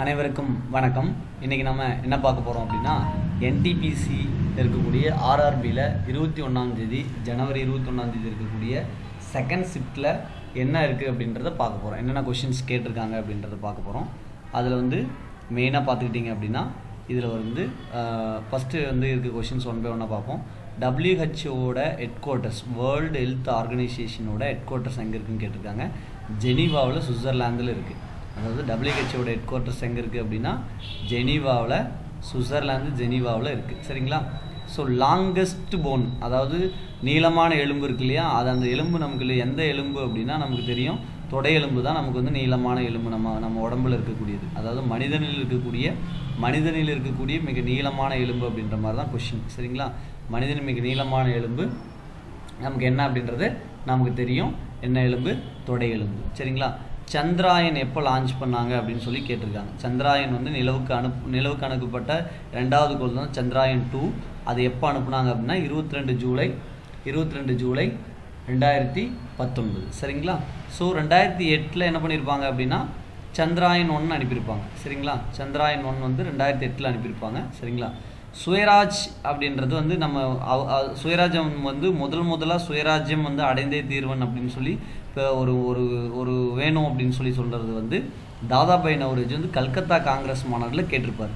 அனைவருக்கும் வணக்கம் இன்றைக்கி நம்ம என்ன பார்க்க போகிறோம் அப்படின்னா என்டிபிசி இருக்கக்கூடிய ஆர்ஆர்பியில் இருபத்தி ஒன்றாந்தேதி ஜனவரி இருபத்தி ஒன்றாந்தேதி இருக்கக்கூடிய செகண்ட் ஷிஃப்ட்டில் என்ன இருக்குது அப்படின்றத பார்க்க போகிறோம் என்னென்ன கொஷின்ஸ் கேட்டிருக்காங்க அப்படின்றத பார்க்க போகிறோம் அதில் வந்து மெயினாக பார்த்துக்கிட்டிங்க அப்படின்னா இதில் வந்து ஃபஸ்ட்டு வந்து இருக்க கொஷின்ஸ் ஒன் பை ஒன்னாக பார்ப்போம் டபிள்யூஹெச்ஓட ஹெட் குவார்ட்டர்ஸ் வேர்ல்டு ஹெல்த் ஆர்கனைசேஷனோட ஹெட் குவார்ட்டர்ஸ் எங்கே இருக்குன்னு கேட்டிருக்காங்க ஜெனீவாவில் சுவிட்சர்லாந்தில் இருக்குது அதாவது டபிள்யூஹெச்ஓட ஹெட் குவார்ட்டர்ஸ் எங்கே இருக்குது அப்படின்னா ஜெனீவாவில் சுவிட்சர்லாந்து ஜெனீவாவில் இருக்குது சரிங்களா ஸோ லாங்கஸ்ட் போன் அதாவது நீளமான எலும்பு இருக்கு இல்லையா அது அந்த எலும்பு நமக்கு இல்லை எந்த எலும்பு அப்படின்னா நமக்கு தெரியும் தொடை எலும்பு தான் நமக்கு வந்து நீளமான எலும்பு நம்ம நம்ம உடம்புல இருக்கக்கூடியது அதாவது மனிதனில் இருக்கக்கூடிய மனிதனில் இருக்கக்கூடிய மிக நீளமான எலும்பு அப்படின்ற மாதிரி தான் கொஷின் சரிங்களா மனிதன் மிக நீளமான எலும்பு நமக்கு என்ன அப்படின்றது நமக்கு தெரியும் என்ன எலும்பு தொடை எலும்பு சரிங்களா சந்திராயன் எப்போ லான்ச் பண்ணாங்க அப்படின்னு சொல்லி கேட்டிருக்காங்க சந்திராயன் வந்து நிலவுக்கு அனுப் நிலவுக்கு அனுப்பப்பட்ட ரெண்டாவது கோள் தான் சந்திராயன் டூ அது எப்போ அனுப்புனாங்க அப்படின்னா இருபத்தி ரெண்டு ஜூலை இருபத்தி ரெண்டு ஜூலை ரெண்டாயிரத்தி பத்தொன்பது சரிங்களா ஸோ ரெண்டாயிரத்தி எட்டில் என்ன பண்ணியிருப்பாங்க அப்படின்னா சந்திராயன் ஒன்று அனுப்பியிருப்பாங்க சரிங்களா சந்திராயன் ஒன் வந்து ரெண்டாயிரத்தி எட்டில் அனுப்பியிருப்பாங்க சரிங்களா சுயராஜ் அப்படின்றது வந்து நம்ம அவ- அ- சுயராஜ்யம் வந்து முதல் முதலாக சுயராஜ்யம் வந்து அடைந்தே தீர்வன் அப்படின்னு சொல்லி இப்போ ஒரு ஒரு ஒரு வேணும் அப்படின்னு சொல்லி சொல்கிறது வந்து தாதாபாய் நவரோஜி வந்து கல்கத்தா காங்கிரஸ் மாநாட்டில் கேட்டிருப்பார்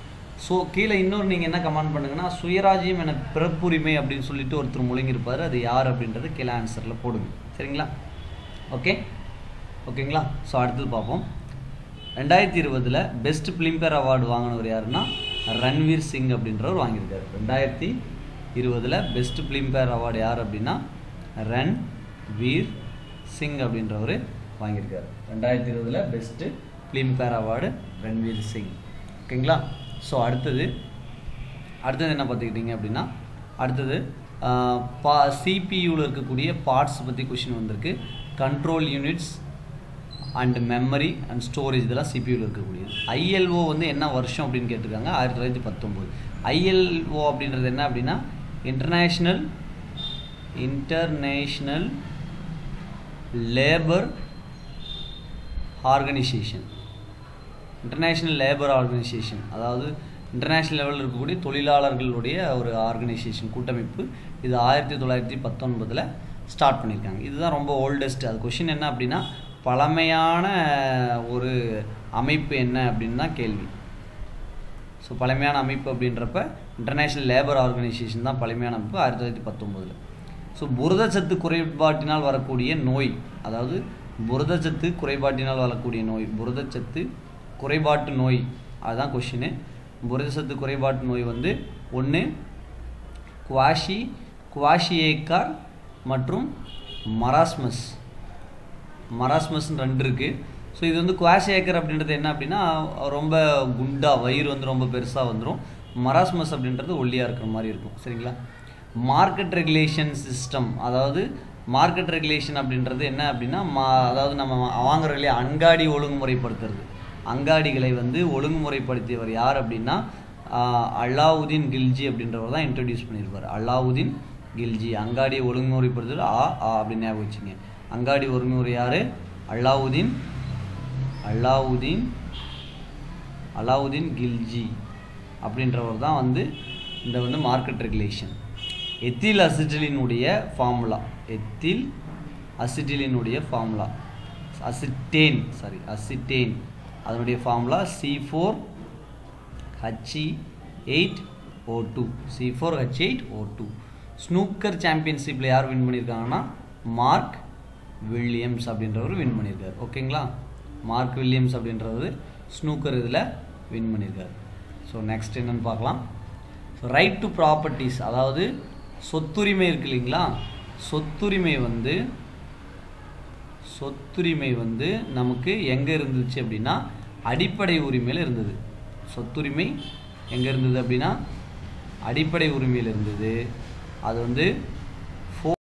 ஸோ கீழே இன்னொரு நீங்கள் என்ன கமெண்ட் பண்ணுங்கன்னா சுயராஜ்யம் என பிறப்புரிமை அப்படின்னு சொல்லிட்டு ஒருத்தர் முழங்கியிருப்பார் அது யார் அப்படின்றது கீழே ஆன்சரில் போடுங்க சரிங்களா ஓகே ஓகேங்களா ஸோ அடுத்தது பார்ப்போம் ரெண்டாயிரத்தி இருபதில் பெஸ்ட் ஃபிலிம்பேர் அவார்டு வாங்கினவர் யாருன்னா ரன்வீர் சிங் அப்படின்றவர் வாங்கியிருக்காரு ரெண்டாயிரத்தி இருபதில் பெஸ்ட் ஃபிலிம்பேர் அவார்டு யார் அப்படின்னா ரன் வீர் சிங் அப்படின்றவர் வாங்கியிருக்காரு ரெண்டாயிரத்தி இருபதில் பெஸ்ட்டு ஃபிலிம்பேர் அவார்டு ரன்வீர் சிங் ஓகேங்களா ஸோ அடுத்தது அடுத்தது என்ன பார்த்துக்கிட்டிங்க அப்படின்னா அடுத்தது ஆஹ், பா சிபியூவில் இருக்கக்கூடிய பார்ட்ஸ் பற்றி கொஷின் வந்திருக்கு control units and memory and storage இதெல்லாம் சிபியூவில் இருக்கக்கூடியது ஐஎல்ஓ வந்து என்ன வருஷம் அப்படின்னு கேட்டிருக்காங்க ஆயிரத்தி தொள்ளாயிரத்தி பத்தொம்போது ஐஎல்ஓ அப்படின்றது என்ன அப்படின்னா international international labour organisation international labour organisation அதாவது இன்டர்நேஷ்னல் லெவலில் இருக்கக்கூடிய தொழிலாளர்களுடைய ஒரு ஆர்கனைசேஷன் கூட்டமைப்பு இது ஆயிரத்தி தொள்ளாயிரத்தி பத்தொன்பதில் ஸ்டார்ட் பண்ணியிருக்காங்க இதுதான் ரொம்ப ஓல்டஸ்ட் அது கொஷின் என்ன அப்படின்னா பழமையான ஒரு அமைப்பு என்ன அப்படின்னு தான் கேள்வி ஸோ பழமையான அமைப்பு அப்படின்றப்ப இன்டர்நேஷ்னல் லேபர் ஆர்கனைசேஷன் தான் பழமையான அமைப்பு ஆயிரத்தி தொள்ளாயிரத்தி பத்தொம்போதில் ஸோ புரதச்சத்து குறைபாட்டினால் வரக்கூடிய நோய் அதாவது புரதச்சத்து குறைபாட்டினால் வரக்கூடிய நோய் புரதச்சத்து குறைபாட்டு நோய் அதுதான் கொஷினு புரதச்சத்து குறைபாட்டு நோய் வந்து ஒன்று குவாஷி குவாஷியேக்கார் மற்றும் மராஸ்மஸ் மராஸ்மஸ்ன்னு ரெண்டு இருக்குது ஸோ இது வந்து குவாஷியேக்கர் அப்படின்றது என்ன அப்படின்னா ரொம்ப குண்டா வயிறு வந்து ரொம்ப பெருசாக வந்துடும் மராஸ்மஸ் அப்படின்றது ஒல்லியாக இருக்கிற மாதிரி இருக்கும் சரிங்களா மார்க்கெட் ரெகுலேஷன் சிஸ்டம் அதாவது மார்க்கெட் ரெகுலேஷன் அப்படின்றது என்ன அப்படின்னா மா அதாவது நம்ம வாங்குறோம் இல்லையா அங்காடி ஒழுங்குமுறைப்படுத்துறது அங்காடிகளை வந்து ஒழுங்குமுறைப்படுத்தியவர் யார் அப்படின்னா ஆஹ், அலாவுதீன் கில்ஜி அப்படின்றவர் தான் இன்ட்ரடியூஸ் பண்ணியிருப்பார் அலாவுதீன் கில்ஜி அங்காடியை ஒழுங்குமுறைப்படுத்துறது ஆ ஆ அப்படின்னு ஞாபகம் வச்சுங்க அங்காடி ஒழுங்குமுறை யார் அலாவுதீன் அலாவுதீன் அலாவுதீன் கில்ஜி அப்படின்றவர் தான் வந்து இந்த வந்து மார்க்கெட் ரெகுலேஷன் எத்தில் அசிட்டிலினுடைய ஃபார்முலா எத்தில் அசிட்டிலினுடைய ஃபார்முலா அசிட்டேன் சாரி அசிட்டேன் அதனுடைய formula C four H eight O two C four H eight O two snooker சாம்பியன்ஷிப்பில் யார் வின் பண்ணியிருக்காங்கன்னா மார்க் வில்லியம்ஸ் அப்படின்றவர் வின் பண்ணியிருக்காரு ஓகேங்களா மார்க் வில்லியம்ஸ் அப்படின்றவர் ஸ்னூக்கர் இதில் வின் பண்ணியிருக்காரு ஸோ நெக்ஸ்ட் என்னன்னு பார்க்கலாம் ரைட் டு ப்ராப்பர்ட்டிஸ் அதாவது சொத்துரிமை இருக்கு இல்லைங்களா சொத்துரிமை வந்து சொத்துரிமை வந்து நமக்கு எங்கே இருந்துச்சு அப்படின்னா அடிப்படை உரிமையில் இருந்தது சொத்துரிமை எங்கே இருந்தது அப்படின்னா அடிப்படை உரிமையில் இருந்தது அது வந்து